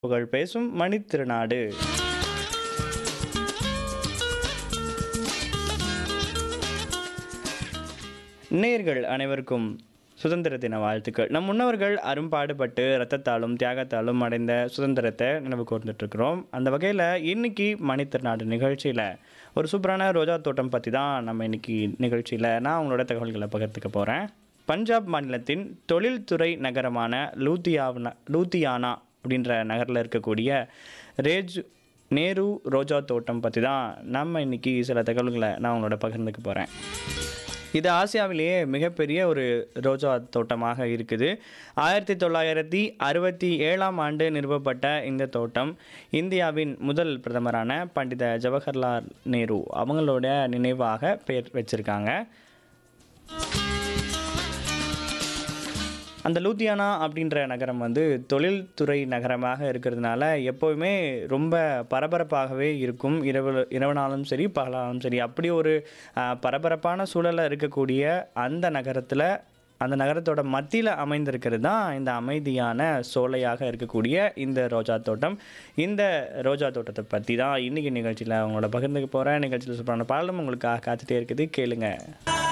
புகழ் பேசும் மணித்திருநாடு நேயர்கள் அனைவருக்கும் சுதந்திர தின வாழ்த்துக்கள் நம் முன்னவர்கள் அரும்பாடுபட்டு ரத்தத்தாலும் தியாகத்தாலும் அடைந்த சுதந்திரத்தை நினைவு கூர்ந்துட்டு இருக்கிறோம் அந்த வகையில் இன்னைக்கு மணித்திருநாடு நிகழ்ச்சியில் ஒரு சூப்பரான ரோஜா தோட்டம் பற்றி தான் நம்ம இன்னைக்கு நிகழ்ச்சியில் நான் உங்களோட தகவல்களை பகிர்ந்துக்க போகிறேன் பஞ்சாப் மாநிலத்தின் தொழில்துறை நகரமான லூத்தியாவனா லூத்தியானா அப்படின்ற நகரில் இருக்கக்கூடிய ரேஜ் நேரு ரோஜா தோட்டம் பற்றி தான் நம்ம இன்னைக்கு சில தகவல்களை நான் உங்களோட பகிர்ந்துக்க போகிறேன் இது ஆசியாவிலேயே மிகப்பெரிய ஒரு ரோஜா தோட்டமாக இருக்குது ஆயிரத்தி தொள்ளாயிரத்தி அறுபத்தி ஏழாம் ஆண்டு நிறுவப்பட்ட இந்த தோட்டம் இந்தியாவின் முதல் பிரதமரான பண்டித ஜவஹர்லால் நேரு அவங்களோட நினைவாக பெயர் வச்சிருக்காங்க அந்த லூத்தியானா அப்படின்ற நகரம் வந்து தொழில்துறை நகரமாக இருக்கிறதுனால எப்போவுமே ரொம்ப பரபரப்பாகவே இருக்கும் இரவு இரவுனாலும் சரி பகலாலும் சரி அப்படி ஒரு ஆஹ், பரபரப்பான சூழலில் இருக்கக்கூடிய அந்த நகரத்தில் அந்த நகரத்தோட மத்தியில் அமைந்திருக்கிறது தான் இந்த அமைதியான சோலையாக இருக்கக்கூடிய இந்த ரோஜா தோட்டம் இந்த ரோஜா தோட்டத்தை பற்றி தான் இன்றைக்கி நிகழ்ச்சியில் அவங்களோட பகிர்ந்துக்க போகிறேன் நிகழ்ச்சியில் சூப்பரான பாடலும் உங்களுக்காக காத்துட்டே இருக்குது கேளுங்க